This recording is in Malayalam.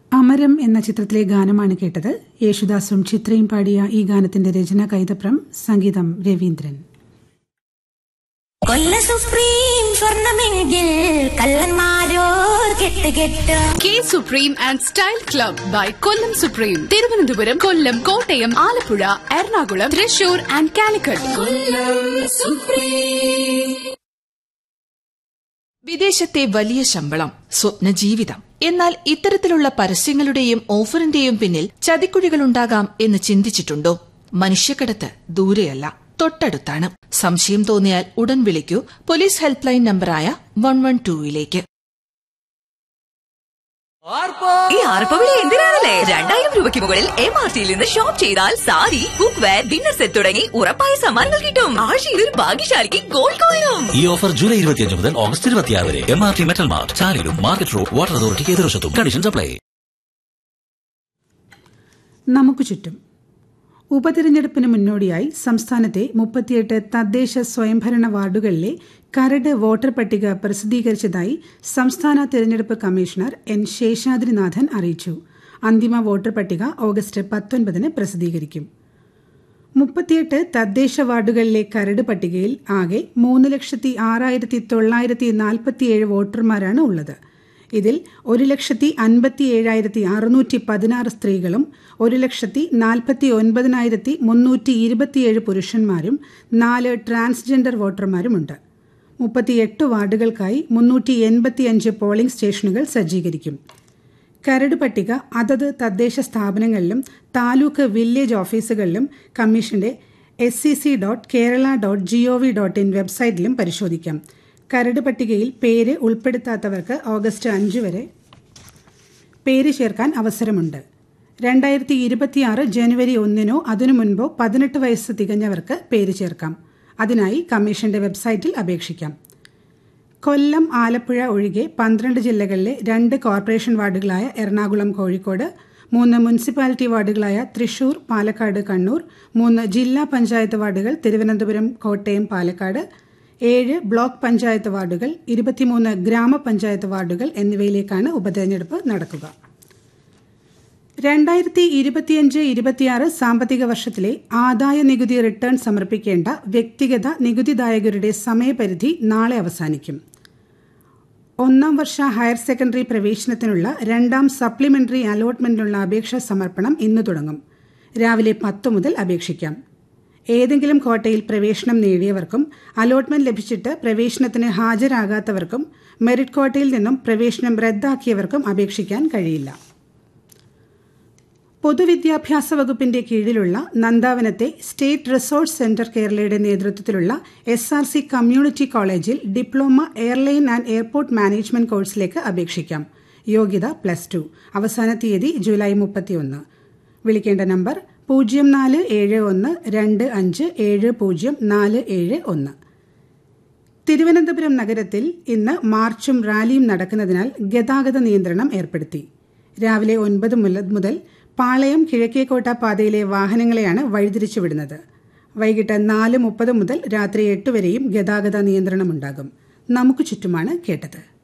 അമരം എന്ന ചിത്രത്തിലെ ഗാനമാണ് കേട്ടത് യേശുദാസും ചിത്രയും പാടിയ ഈ ഗാനത്തിന്റെ രചന കൈതപ്രം സംഗീതം രവീന്ദ്രൻ കൊല്ല സുപ്രീം സ്വർണമെങ്കിൽ കള്ളന്മാരോർ കെട്ട് കെട്ട് K supreme and style club by Kollam supreme Thiruvananthapuram Kollam Kottayam Alappuzha Ernakulam Thrissur and Calicut വിദേശത്തെ വലിയ ശമ്പളം സ്വപ്ന ജീവിതം എന്നാൽ ഇത്തരത്തിലുള്ള പരസ്യങ്ങളുടെയും ഓഫറിന്റെയും പിന്നിൽ ചതിക്കുഴികളുണ്ടാകാം എന്ന് ചിന്തിച്ചിട്ടുണ്ടോ മനുഷ്യക്കടത്ത് ദൂരെയല്ല തൊട്ടടുത്താണ് സംശയം തോന്നിയാൽ ഉടൻ വിളിക്കൂ പോലീസ് ഹെൽപ്പ് ലൈൻ നമ്പറായ വൺ വൺ ടൂയിലേക്ക് ഈ ആർപ്പവിളി എന്തിനാണല്ലേ രണ്ടായിരം രൂപയ്ക്ക് മുകളിൽ എം ആർ ടിയിൽ നിന്ന് ഷോപ്പ് ചെയ്താൽ sari cookware dinner set തുടങ്ങി ഉറപ്പായ സമ്മാനങ്ങൾ കിട്ടും ആഴ്ചയിൽ ഒരു ഭാഗ്യശാലിക്ക് ഗോൾഡ് കോയിനും ഈ ഓഫർ ജൂലൈ ഇരുപത്തിയഞ്ച് മുതൽ ഓഗസ്റ്റ് ഇരുപത്തിയാറ് വരെ M R T metal mart ചാലിലും മാർക്കറ്റ് റോഡ് വാട്ടർ അതോറിറ്റിക്ക് എതിർവശത്തും കണ്ടീഷൻസ് അപ്ലൈ നമുക്ക് ചുറ്റും ഉപതിരഞ്ഞെടുപ്പിന് മുന്നോടിയായി സംസ്ഥാനത്തെ മുപ്പത്തിയെട്ട് തദ്ദേശ സ്വയംഭരണ വാർഡുകളിലെ കരട് വോട്ടർ പട്ടിക പ്രസിദ്ധീകരിച്ചതായി സംസ്ഥാന തിരഞ്ഞെടുപ്പ് കമ്മീഷണർ എൻ ശേഷാദ്രിനാഥൻ അറിയിച്ചു അന്തിമ വോട്ടർ പട്ടിക ഓഗസ്റ്റ് പത്തൊൻപതിന് പ്രസിദ്ധീകരിക്കും മുപ്പത്തിയെട്ട് തദ്ദേശ വാർഡുകളിലെ കരട് പട്ടികയിൽ ആകെ മൂന്ന് ലക്ഷത്തി ആറായിരത്തി തൊള്ളായിരത്തി നാൽപ്പത്തിയേഴ് വോട്ടർമാരാണ് ഉള്ളത് ഇതിൽ ഒരു ലക്ഷത്തി അൻപത്തി ഏഴായിരത്തി അറുന്നൂറ്റി പതിനാറ് സ്ത്രീകളും ഒരു ലക്ഷത്തി നാൽപ്പത്തി ഒൻപതിനായിരത്തി മുന്നൂറ്റി ഇരുപത്തിയേഴ് പുരുഷന്മാരും നാല് ട്രാൻസ്ജെൻഡർ വോട്ടർമാരുമുണ്ട് മുപ്പത്തിയെട്ട് വാർഡുകൾക്കായി മുന്നൂറ്റി എൺപത്തിയഞ്ച് പോളിംഗ് സ്റ്റേഷനുകൾ സജ്ജീകരിക്കും കരട് പട്ടിക അതത് തദ്ദേശ സ്ഥാപനങ്ങളിലും താലൂക്ക് വില്ലേജ് ഓഫീസുകളിലും കമ്മീഷന്റെ S C C dot Kerala dot G O V dot in വെബ്സൈറ്റിലും പരിശോധിക്കാം കരട് പട്ടികയിൽ പേര് ഉൾപ്പെടുത്താത്തവർക്ക് ഓഗസ്റ്റ് അഞ്ച് വരെ പേര് ചേർക്കാൻ അവസരമുണ്ട് രണ്ടായിരത്തി ഇരുപത്തിയാറ് ജനുവരി ഒന്നിനോ അതിനു മുൻപോ പതിനെട്ട് വയസ്സ് തികഞ്ഞവർക്ക് പേര് ചേർക്കാം അതിനായി കമ്മീഷന്റെ വെബ്സൈറ്റിൽ അപേക്ഷിക്കാം കൊല്ലം ആലപ്പുഴ ഒഴികെ പന്ത്രണ്ട് ജില്ലകളിലെ രണ്ട് കോർപ്പറേഷൻ വാർഡുകളായ എറണാകുളം കോഴിക്കോട് മൂന്ന് മുനിസിപ്പാലിറ്റി വാർഡുകളായ തൃശൂർ പാലക്കാട് കണ്ണൂർ മൂന്ന് ജില്ലാ പഞ്ചായത്ത് വാർഡുകൾ തിരുവനന്തപുരം കോട്ടയം പാലക്കാട് ഏഴ് ബ്ലോക്ക് പഞ്ചായത്ത് വാർഡുകൾ ഇരുപത്തിമൂന്ന് ഗ്രാമപഞ്ചായത്ത് വാർഡുകൾ എന്നിവയിലേക്കാണ് ഉപതെരഞ്ഞെടുപ്പ് നടക്കുക രണ്ടായിരത്തി ഇരുപത്തിയഞ്ച് ഇരുപത്തിയാറ് സാമ്പത്തിക വർഷത്തിലെ ആദായ നികുതി റിട്ടേൺ സമർപ്പിക്കേണ്ട വ്യക്തിഗത നികുതിദായകരുടെ സമയപരിധി നാളെ അവസാനിക്കും ഒന്നാം വർഷ ഹയർ സെക്കൻഡറി പ്രവേശനത്തിനുള്ള രണ്ടാം സപ്ലിമെന്ററി അലോട്ട്മെന്റിനുള്ള അപേക്ഷാ സമർപ്പണം ഇന്ന് തുടങ്ങും രാവിലെ പത്ത് മുതൽ അപേക്ഷിക്കാം ഏതെങ്കിലും കോട്ടയിൽ പ്രവേശനം നേടിയവർക്കും അലോട്ട്മെന്റ് ലഭിച്ചിട്ട് പ്രവേശനത്തിന് ഹാജരാകാത്തവർക്കും മെറിറ്റ് കോട്ടയിൽ നിന്നും പ്രവേശനം റദ്ദാക്കിയവർക്കും അപേക്ഷിക്കാൻ കഴിയില്ല പൊതുവിദ്യാഭ്യാസ വകുപ്പിന്റെ കീഴിലുള്ള നന്ദാവനത്തെ സ്റ്റേറ്റ് റിസോഴ്സ് സെന്റർ കേരളയുടെ നേതൃത്വത്തിലുള്ള എസ് ആർ സി കമ്മ്യൂണിറ്റി കോളേജിൽ diploma airline and airport management കോഴ്സിലേക്ക് അപേക്ഷിക്കാം യോഗ്യത പ്ലസ് ടു അവസാന തീയതി ജൂലൈ മുപ്പത്തിയൊന്ന് വിളിക്കേണ്ട നമ്പർ പൂജ്യം നാല് ഏഴ് ഒന്ന് രണ്ട് അഞ്ച് ഏഴ് പൂജ്യം നാല് ഏഴ് ഒന്ന് തിരുവനന്തപുരം നഗരത്തിൽ ഇന്ന് മാർച്ചും റാലിയും നടക്കുന്നതിനാൽ ഗതാഗത നിയന്ത്രണം ഏർപ്പെടുത്തി രാവിലെ ഒൻപത് മുതൽ പാളയം കിഴക്കേക്കോട്ട പാതയിലെ വാഹനങ്ങളെയാണ് വഴിതിരിച്ചുവിടുന്നത് വൈകിട്ട് നാല് മുപ്പത് മുതൽ രാത്രി എട്ട് വരെയും ഗതാഗത നിയന്ത്രണമുണ്ടാകും നമുക്ക് ചുറ്റുമാണ് കേട്ടത്